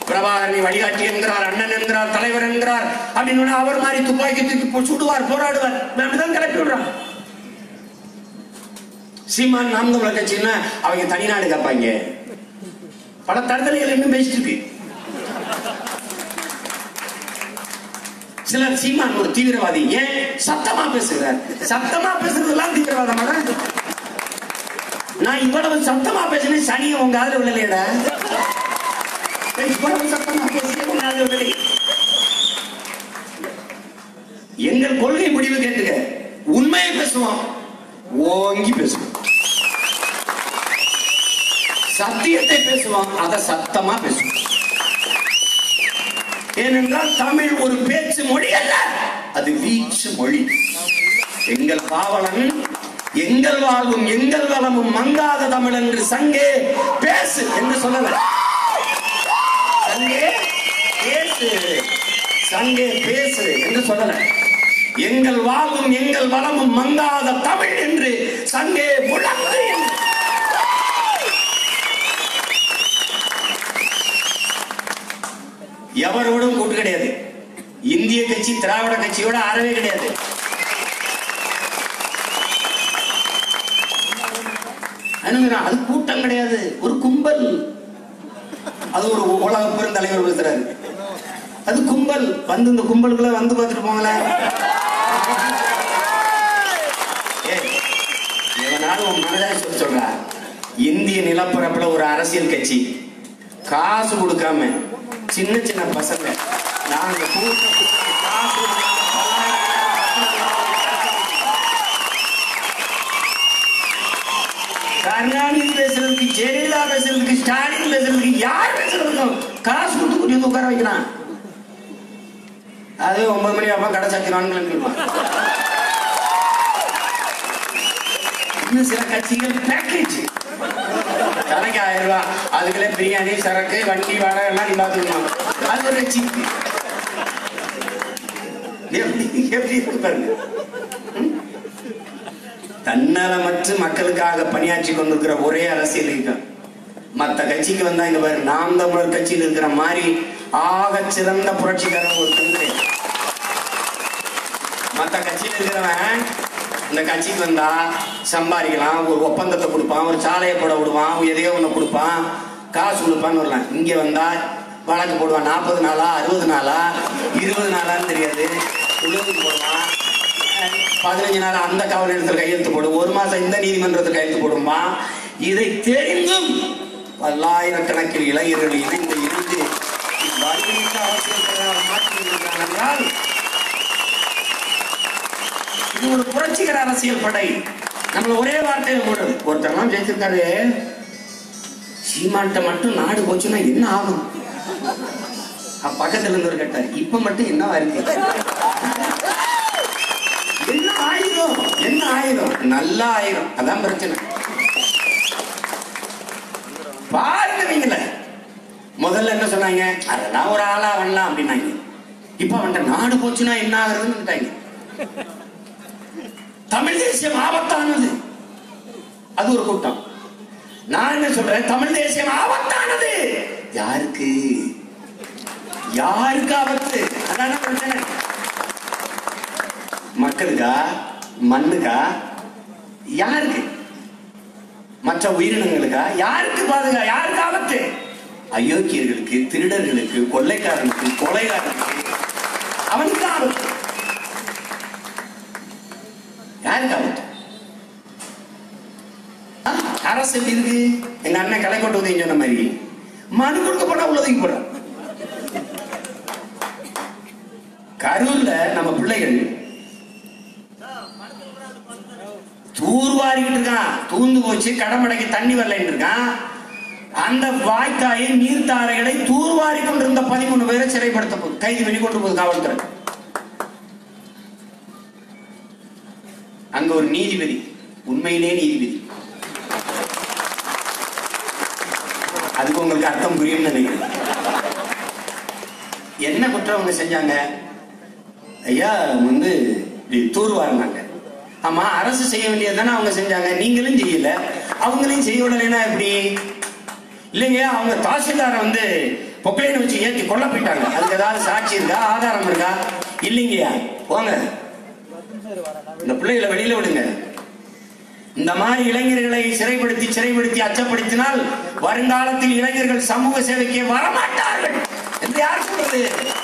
பிரபாகரனை வழிகாட்டி என்கிறார் அண்ணன் என்கிறார் தலைவர் என்கிறார் அப்படின்னு உடனே அவர் மாதிரி துப்பாக்கி தூக்கி போ- சுடுவார் போராடுவார் அப்படிதான் கிளப்பி விடுறான் சீமான் நாம் தமிழர் கட்சின்னா அவங்க தனிநாடு கேட்பாங்க பல தடுதலைகள் இன்னும் பேசிட்டு இருக்கு சிலர் சீமான் ஒரு தீவிரவாதி ஏன் சத்தமா பேசுகிறார் சத்தமா பேசுறதெல்லாம் தீவிரவாதமா நான் இவ்வளவு சத்தமா பேசினேன் சனியை உங்க காதுல விழலையடா இவ்வளவு சத்தமா பேசினேன் உங்க காதுல விழலை எங்கள் கொள்கை முடிவு கேட்டுக்க உண்மையை பேசுவோம் ஓங்கி பேசுவோம் சத்தியத்தை பேசுவோம் அதை சத்தமா பேசுவோம் ஏனென்றால் தமிழ் ஒரு பேச்சு மொழி அல்ல அது வீச்சு மொழி எங்கள் பாவலன் எங்கள் வாழ்வும் எங்கள் வளமும் மங்காத தமிழ் என்று சங்கே பேசு என்று சொல்லல சங்கே பேசு சங்கே பேசு என்று சொல்லல எங்கள் வாழ்வும் எங்கள் வளமும் மங்காத தமிழ் என்று சங்கே முழங்கு என்று எவரோடும் கூட்டு கிடையாது இந்திய கட்சி திராவிட கட்சியோட அறவே கிடையாது அனுங்கிறான், அது கூட்டம் கிடையாது ஒரு கும்பல் அது ஒரு உலக பெருந்தலைவர் பேசுறாரு அது கும்பல் வந்து இந்த கும்பலுக்குள்ள வந்து பார்த்துட்டு போங்களேன் ஏய், எவனாலும் உன் மனதாரி சொல்ல சொல்றா இந்திய நிலப்பரப்புல ஒரு அரசியல் கட்சி காசு கொடுக்காம சின்ன சின்ன பசங்க நாங்க கூட்டம் கூட்டி காசு கொடுக்காம கருணாநிதி பேசுறதுக்கு ஜெயலலிதா பேசுறதுக்கு ஸ்டாலின் பேசுறதுக்கு யார் பேசுறதுக்கும் காசு கொடுத்து கூட்டி வந்து உட்கார வைக்கிறான் அது ஒன்பது மணி அப்பா கடை சத்திரான்னு இன்னும் சில கட்சிகள் பேக்கேஜ் தலைக்கு ஆயிரம் ரூபாய் அதுக்குள்ள பிரியாணி சரக்கு வண்டி வாடகை எல்லாம் நீ பார்த்துக்கணும் அது ஒரு கட்சி எப்படி எப்படி இருக்கு பாருங்க ம்? தன்னலமற்று மக்களுக்காக பணியாற்றி கொண்டிருக்கிற ஒரே அரசியல் இயக்கம் மத்த கட்சிக்கு வந்தா இங்க பாரு நாம் தமிழர் கட்சியில் இருக்கிற மாதிரி ஆக சிறந்த புரட்சிகரம் ஒரு தந்திரே மத்த கட்சியில் இருக்கிறவன் இந்த கட்சிக்கு வந்தா சம்பாதிக்கலாம் ஒரு ஒப்பந்தத்தை கொடுப்பான் ஒரு சாலையை போட விடுவான் எதையோ ஒண்ணு கொடுப்பான் காசு கொடுப்பான்னு வரலாம் இங்க வந்தா வழக்கு போடுவான் நாற்பது நாளா அறுபது நாளா இருபது நாளான்னு தெரியாது உழுவு போடுவான் அஹ் பதினஞ்சு நாள் அந்த காவல் நிலையத்தில் கையெழுத்து போடும் ஒரு மாசம் இந்த நீதிமன்றத்தில் கையெழுத்து போடுமா இதை தெரிந்தும் பல்லாயிரக்கணக்கில் இளைஞர்கள் இணைந்து இணைந்து இவ்வழிமிக்க அவசியத்தை மாற்றி என்றால் இது ஒரு புரட்சிகர அரசியல் படை நம்மள ஒரே வார்த்தையில போடுறது ஒருத்தரெல்லாம் ஜெயிச்சிருக்காரு சீமான்ட்ட மட்டும் நாடு போச்சுன்னா என்ன ஆகும் அப்ப பக்கத்துல இருந்தவர் கேட்டார் இப்ப மட்டும் என்னவா இருக்கு என்ன ஆயிரும் என்ன ஆயிரும் நல்லா ஆயிரும் அதான் பிரச்சனை பாருங்க நீங்கள முதல்ல என்ன சொன்னாங்க அதெல்லாம் ஒரு ஆளா வரலாம் அப்படின்னாங்க இப்ப அவன்கிட்ட நாடு போச்சுன்னா என்ன ஆகுறதுன்னு தமிழ் தேசியம் ஆபத்தானது அது ஒரு கூட்டம் நான் என்ன சொல்றேன் தமிழ் தேசியம் ஆபத்தானது யாருக்கு யாருக்கு ஆபத்து அதான பிரச்சனை மக்களுக்கா மண்ணுக்கா யாருக்கு மற்ற உயிரினங்களுக்கா யாருக்கு பாதுகா யாருக்கு ஆபத்து அயோக்கியர்களுக்கு திருடர்களுக்கு கொள்ளைக்காரனுக்கு கொலைகாரனுக்கு அவனுக்கு ஆபத்து யாருக்கு ஆபத்து ஆ, அரசு எப்படி இருக்கு எங்க அண்ணன் கலை கொண்டு வந்து சொன்ன மாதிரி மனு கொடுக்க போனா உள்ளதுக்கு போறான் கரூர்ல நம்ம பிள்ளைகள் தூர்வாரிக்கிட்டு இருக்கான் தூந்து போச்சு கடமடைக்கு தண்ணி வரலைன்னு இருக்கான் அந்த வாய்க்காயை நீர்த்தாரைகளை தூர்வாரி கொண்டிருந்த பதிமூணு பேரை சிறைப்படுத்த போகுது கைது பண்ணி கொண்டு போகுது காவல்துறை அங்க ஒரு நீதிபதி உண்மையிலே நீதிபதி அதுக்கு உங்களுக்கு அர்த்தம் புரியும்னு நினைக்கிறேன் என்ன குற்றம் அவங்க செஞ்சாங்க ஐயா வந்து இப்படி தூர்வாரினாங்க ஆமா அரசு செய்ய வேண்டியது தானே அவங்க செஞ்சாங்க நீங்களும் செய்யல அவங்களையும் செய்ய விடலைன்னா எப்படி இல்லைங்க அவங்க தாசில்தாரை வந்து பொக்கலைன்னு வச்சு ஏத்தி கொல்ல போயிட்டாங்க அதுக்கு ஏதாவது சாட்சி இருக்கா ஆதாரம் இருக்கா இல்லைங்கய்யா போங்க இந்த பிள்ளைகளை வெளியில விடுங்க இந்த மாதிரி இளைஞர்களை சிறைப்படுத்தி சிறைப்படுத்தி அச்சப்படுத்தினால் வருங்காலத்தில் இளைஞர்கள் சமூக சேவைக்கு வரமாட்டார்கள் என்று யார் சொல்றது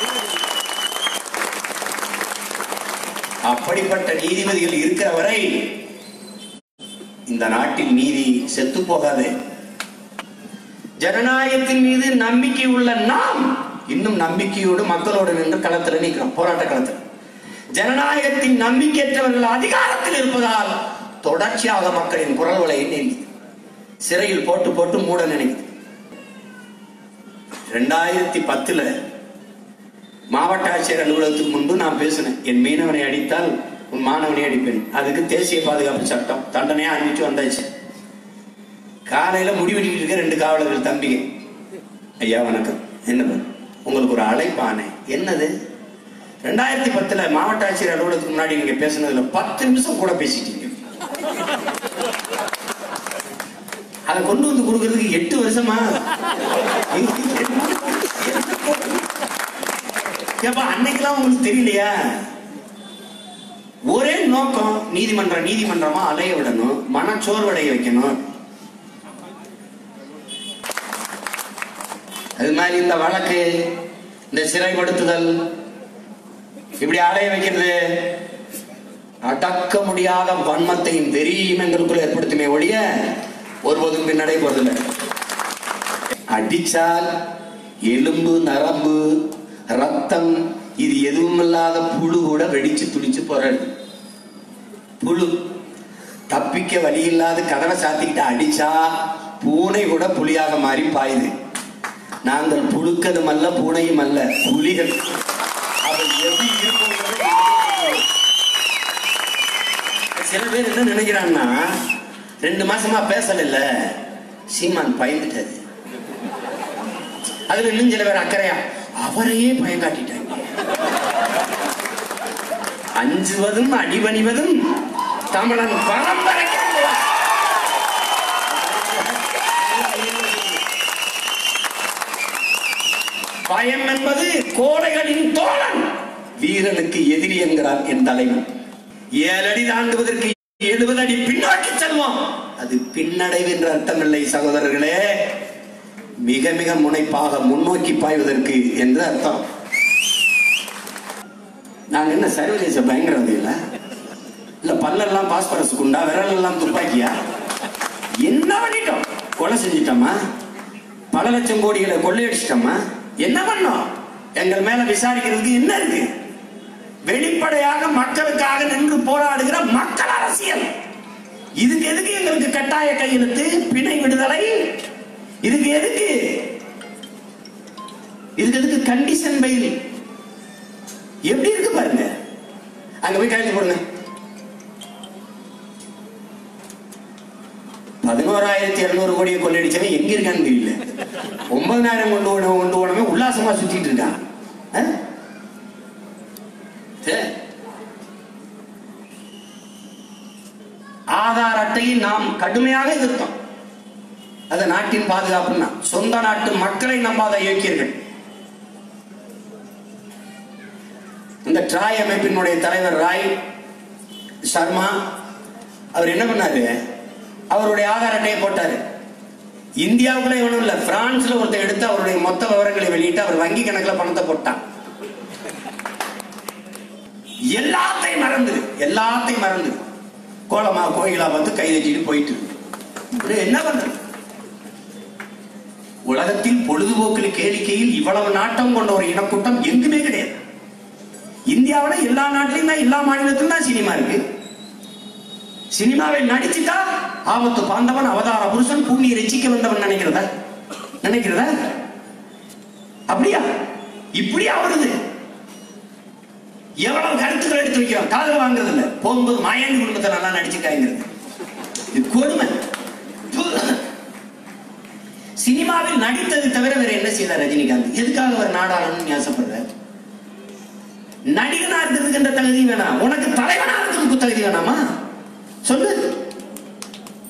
அப்படிப்பட்ட நீதிபதிகள் இருக்கிற வரை இந்த நாட்டில் நீதி செத்து போகாது ஜனநாயகத்தின் மீது நம்பிக்கை உள்ள நாம் இன்னும் நம்பிக்கையோடு மக்களோடு நின்று களத்தில் நிற்கிறோம் போராட்ட களத்தில் ஜனநாயகத்தின் நம்பிக்கையற்றவர்கள் அதிகாரத்தில் இருப்பதால் தொடர்ச்சியாக மக்களின் குரல் வலை நீடிக்குது சிறையில் போட்டு போட்டு மூட நினைக்குது ரெண்டாயிரத்தி பத்துல மாவட்ட ஆட்சியர் அலுவலகத்துக்கு முன்பு நான் பேசினேன் என் மீனவனை அடித்தால் உன் மாணவனை அடிப்பேன் அதுக்கு தேசிய பாதுகாப்பு சட்டம் தண்டனையா அறிவிச்சு வந்தாச்சு காலையில முடிவெட்டிட்டு இருக்க ரெண்டு காவலர்கள் தம்பிங்க ஐயா வணக்கம் என்ன பண்ண? உங்களுக்கு ஒரு அழைப்பானே என்னது ரெண்டாயிரத்தி பத்துல மாவட்ட ஆட்சியர் அலுவலகத்துக்கு முன்னாடி நீங்க பேசுனதுல பத்து நிமிஷம் கூட பேசிட்டீங்க அதை கொண்டு வந்து கொடுக்கறதுக்கு எட்டு வருஷமா ஏப்பா அன்னைக்கெல்லாம் உங்களுக்கு தெரியலையா ஒரே நோக்கம் நீதிமன்றம் நீதிமன்றமா அலைய விடணும் மனச்சோர்வடைய வைக்கணும் அது மாதிரி இந்த வழக்கு இந்த சிறைப்படுத்துதல் இப்படி அலைய வைக்கிறது அடக்க முடியாத வன்மத்தையும் வெறியும் எங்களுக்குள்ள ஏற்படுத்துமே ஒழிய ஒருபோதும் பின்னடை போறதில்லை அடிச்சால் எலும்பு நரம்பு ரத்தம் இது எதுவும் இல்லாத புழு கூட வெடிச்சு துடிச்சு போறாரு புழு தப்பிக்க வழி இல்லாத கதவை சாத்திக்கிட்டு அடிச்சா பூனை கூட புலியாக மாறி பாயுது நாங்கள் புழுக்களும் அல்ல பூனையும் அல்ல புலிகள் அவள் எப்படி இருக்குங்கிறது எங்களுக்கு சில பேர் என்ன நினைக்கிறான்னா ரெண்டு மாசமா பேசல சீமான் பயந்துட்டாரு அதுல இன்னும் சில பேர் அக்கறையா அவரையே பயம் காட்டிட்டாங்க அஞ்சுவதும் அடிபணிவதும் தமிழன் பரம்பரைக்கு பயம் என்பது கோடைகளின் தோழன் வீரனுக்கு எதிரி என்கிறார் என் தலைவன் ஏழடி தாண்டுவதற்கு எழுபது அடி பின்னோக்கி செல்வோம் அது பின்னடைவு என்ற அர்த்தமில்லை சகோதரர்களே மிக மிக முனைப்பாக முன்னோக்கி பாய்வதற்கு என்று அர்த்தம் நாங்க என்ன சர்வதேச பயங்கரவாதி இல்ல இல்ல பல்லெல்லாம் பாஸ்பரஸ் குண்டா விரல் எல்லாம் துப்பாக்கியா என்ன பண்ணிட்டோம் கொலை செஞ்சிட்டோமா பல லட்சம் கோடிகளை கொள்ளையடிச்சிட்டோமா என்ன பண்ணோம் எங்கள் மேல விசாரிக்கிறதுக்கு என்ன இருக்கு வெளிப்படையாக மக்களுக்காக நின்று போராடுகிற மக்கள் அரசியல் இதுக்கு எதுக்கு எங்களுக்கு கட்டாய கையெழுத்து பிணை விடுதலை இதுக்கு எதுக்கு இதுக்கு எதுக்கு கண்டிஷன் பயில் எப்படி இருக்கு பாருங்க அங்க போய் கையெழுத்து போடுங்க பதினோராயிரத்தி இருநூறு கோடியை கொள்ளடிச்சவன் எங்க இருக்கான்னு தெரியல ஒன்பதாயிரம் கொண்டு போன கொண்டு போனவன் உல்லாசமா சுத்திட்டு இருக்கான் ஆ? சே. ஆதார் அட்டையை நாம் கடுமையாக எதிர்த்தோம் அது நாட்டின் பாதுகாப்புன்னா சொந்த நாட்டு மக்களை நம்பாத இயக்கியர்கள் இந்த ட்ராய் அமைப்பினுடைய தலைவர் ராய் சர்மா அவர் என்ன பண்ணாரு அவருடைய ஆதார் அட்டையை போட்டாரு இந்தியாவுக்குள்ள இவனும் இல்ல பிரான்ஸ்ல ஒருத்தர் எடுத்து அவருடைய மொத்த விவரங்களை வெளியிட்டு அவர் வங்கி கணக்குல பணத்தை போட்டான் எல்லாத்தையும் மறந்து எல்லாத்தையும் மறந்து கோலமா கோயிலா வந்து கை வச்சுட்டு போயிட்டு இப்படி என்ன பண்றது உலகத்தில் பொழுதுபோக்கில் கேளிக்கையில் இவ்வளவு நாட்டம் கொண்ட ஒரு இனக்கூட்டம் எங்குமே கிடையாது இந்தியாவுல எல்லா நாட்டிலையும் தான் எல்லா மாநிலத்திலும் தான் சினிமா இருக்கு சினிமாவில் நடிச்சுட்டா ஆபத்து பாந்தவன் அவதார புருஷன் பூமியை ரசிக்க வந்தவன் நினைக்கிறதா நினைக்கிறதா அப்படியா இப்படியா வருது எவ்வளவு கருத்துக்கள் எடுத்து வைக்கிறோம் காதல் வாங்குறது இல்ல போகும்போது மாயாண்டி குடும்பத்தை நல்லா நடிச்சுட்டாங்கிறது இது கொடுமை ப்பு. சினிமாவில் நடித்தது தவிர வேற என்ன செய்தார் ரஜினிகாந்த் எதுக்காக அவர் நாடாளன்னு ஆசைப்படுறார் நடிகனா இருக்கிறதுக்கு என்ற தகுதி வேணாம் உனக்கு தலைவனா இருக்கிறதுக்கு தகுதி வேணாமா சொல்லு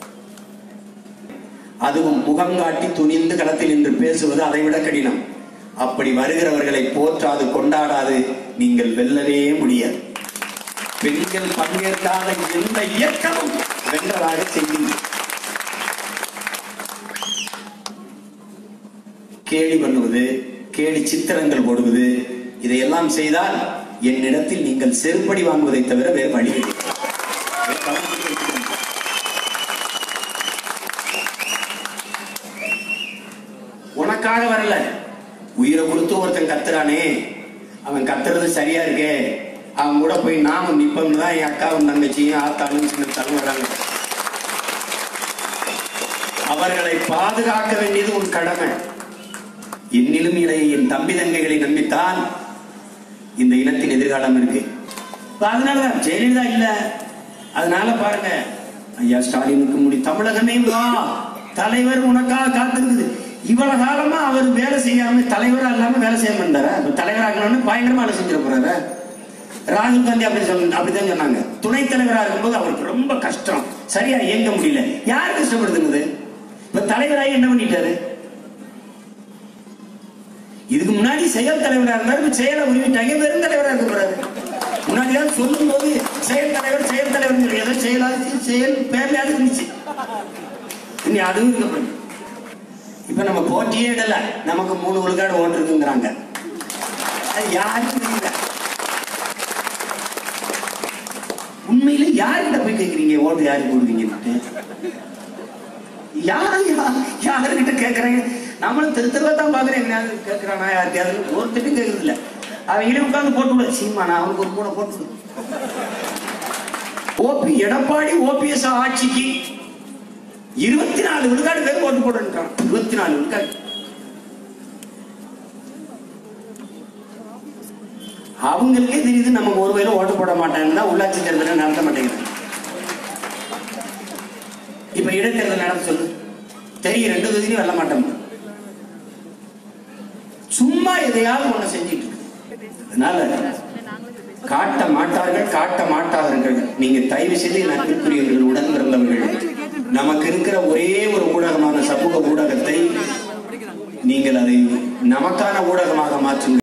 அதுவும் முகம் காட்டி துணிந்து களத்தில் நின்று பேசுவது அதை விட கடினம் அப்படி வருகிறவர்களை போற்றாது கொண்டாடாது நீங்கள் வெல்லவே முடியாது பெண்கள் பங்கேற்காத எந்த இயக்கமும் வென்றதாக செய்யுங்கள் கேலி பண்ணுவது கேலி சித்திரங்கள் போடுவது இதையெல்லாம் செய்தால் என்னிடத்தில் நீங்கள் செருப்படி வாங்குவதை தவிர வேறு வழி இல்லை. வேறு கவனம் செலுத்துங்கள். உனக்காக வரல உயிரை கொடுத்து ஒருத்தன் கத்துறானே அவன் கத்துறது சரியா இருக்கே அவன் கூட போய் நாமும் நிப்போம்னு தான் என் அக்காவும் தங்கச்சியும் ஆத்தாலும் சின்ன தரம் வராங்க அவர்களை பாதுகாக்க வேண்டியது உன் கடமை என்னிலும் இளைய என் தம்பி தங்கைகளை நம்பித்தான் இந்த இனத்தின் எதிர்காலம் இருக்கு இப்ப அதனாலதான் ஜெயலலிதா இல்ல அதனால பாருங்க ஐயா ஸ்டாலினுக்கு முடி தமிழகமே வா தலைவர் உனக்காக காத்திருக்குது இவ்வளவு காலமா அவர் வேலை செய்யாம தலைவரா இல்லாம வேலை செய்ய மாட்டாரா இப்ப தலைவராகணும்னு பயங்கரமா வேலை செஞ்சிட போறாரு ராகுல் காந்தி அப்படி சொன்ன அப்படிதான் சொன்னாங்க துணைத் தலைவரா இருக்கும்போது அவருக்கு ரொம்ப கஷ்டம் சரியா இயங்க முடியல யார் கஷ்டப்படுத்துனது இப்ப தலைவராகி என்ன பண்ணிட்டாரு இதுக்கு முன்னாடி செயல் தலைவரா இருந்தாரு இப்ப செயலை உரிவிட்டாங்க வெறும் தலைவரா இருக்க போறாரு முன்னாடி தான் சொல்லும் போது செயல் தலைவர் செயல் தலைவர் ஏதோ செயலாச்சு செயல் பேர்லையாவது இருந்துச்சு இனி அதுவும் இருக்க போகுது. இப்ப நம்ம போட்டியே இடல நமக்கு மூணு விழுக்காடு ஓட்டு இருக்குங்கிறாங்க அது யாருக்கும் தெரியல உண்மையில யார்கிட்ட போய் கேக்குறீங்க ஓட்டு யாருக்கு போடுவீங்கன்னு யார் யா- யாருக்கிட்ட கேட்கறேன் நம்மளும் தெரு தெருவா தான் பாக்குறேன் எங்கேயாவது கேட்கறானா யாருக்கையாவது ஒருத்தட்டும் கேட்கறது இல்ல அவங்களே உட்கார்ந்து போட்டு விட சீமானா அவனுக்கு ஒரு மூணை போட்டு விடு. ஓபி எடப்பாடி ஓபிஎஸ் ஆட்சிக்கு இருபத்தி நாலு விழுக்காடு பேர் ஓட்டு போடுன்றான் இருபத்தி நாலு விழுக்காடு அவங்களுக்கே தெரியுது நமக்கு ஒரு வேளை ஓட்டு போட மாட்டாங்கன்னா உள்ளாட்சி தேர்தலை நடத்த மாட்டேங்கிறாங்க இப்ப இடைத்தேர்தல் நடத்த சொல்லு தெரியும் ரெண்டு தொகுதியும் வெல்ல மாட்டோம் சும்மா எதையாவது ஒண்ணு செஞ்சிட்டு இருக்கு. அதனால காட்ட மாட்டார்கள் காட்ட மாட்டார்கள் நீங்க தயவு செய்து நட்புக்குரியவர்கள் உடன் பிறந்தவர்கள் நமக்கு இருக்கிற ஒரே ஒரு ஊடகமான சமூக ஊடகத்தை நீங்கள் அதை நமக்கான ஊடகமாக மாற்றுங்கள்